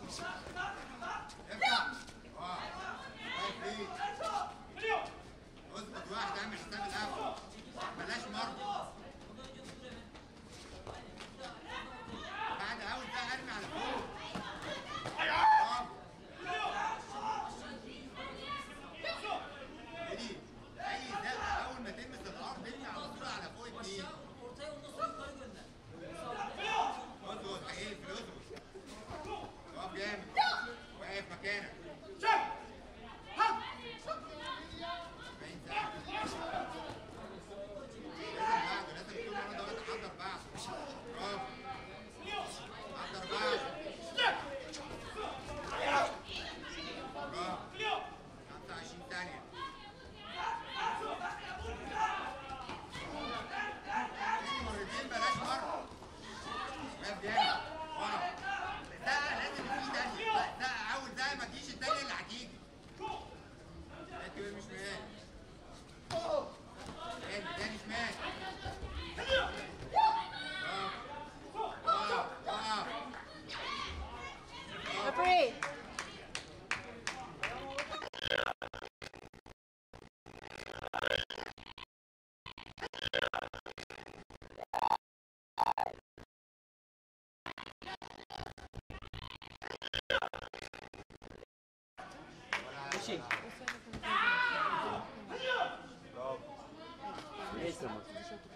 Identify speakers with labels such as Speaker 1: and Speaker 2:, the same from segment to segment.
Speaker 1: افتح اه واقف ليه اظبط واحد اعمل حساب القفل بلاش مرض بعد اول ده ارمي على فوق برافو. ادي اي زقه اول ما تلمس الارض ارمي على طول على فوق اتنين اظبط هيقفل اظبط اقف جامد واقف مكانك 40 ساعة لازم بعده لازم كل مرة دلوقتي حضر بعده برافو حضر بعده برافو 25 ثانية تاني مرتين بلاش مرة واقف جامد ورا الزقة لازم في تانية زقة أول زقة ما تجيش التانية اللي هتيجي ده كبير مش مهان تاني تاني شمال اقف اقف اقف
Speaker 2: Referee.
Speaker 3: ماشي لسه ما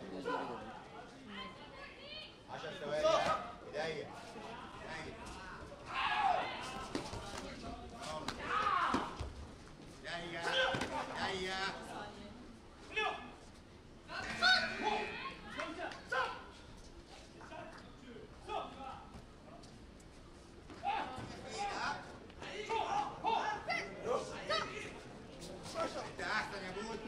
Speaker 1: 10 ثواني ها؟ ايديا ايديا ايديا ايديا انت احسن يا بود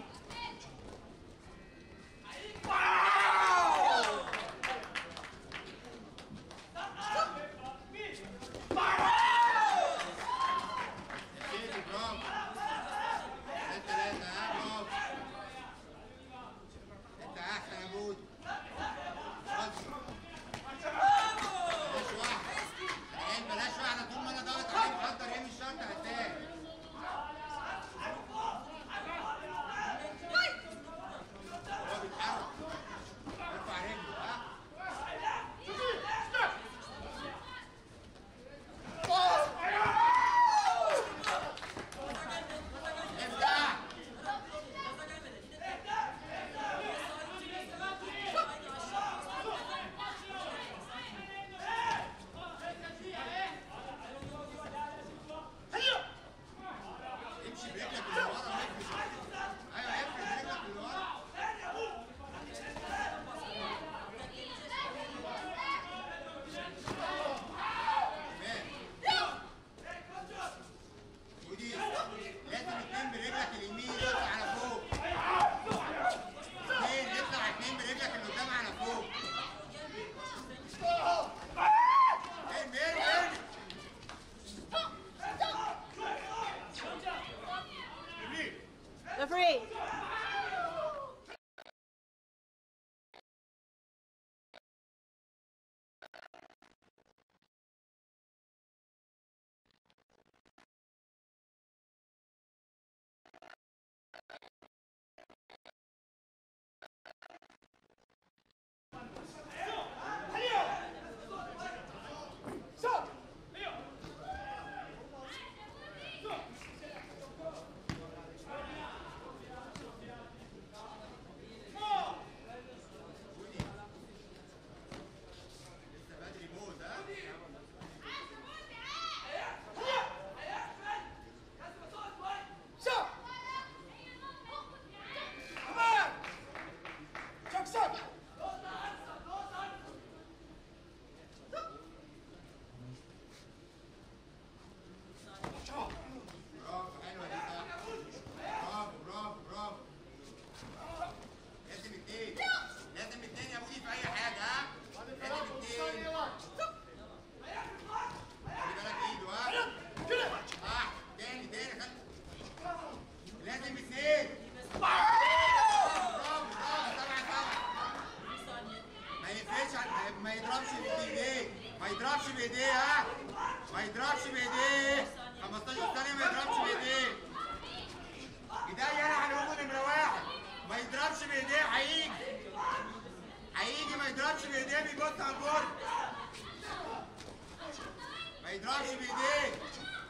Speaker 1: بايديه ها ما يضربش بايديه 15 ثانيه ما يضربش بايديه ايديا انا على الهجوم نمره واحد ما يضربش بايديه هيجي هيجي ما يضربش بايديه بيبص على البورد ما يضربش بايديه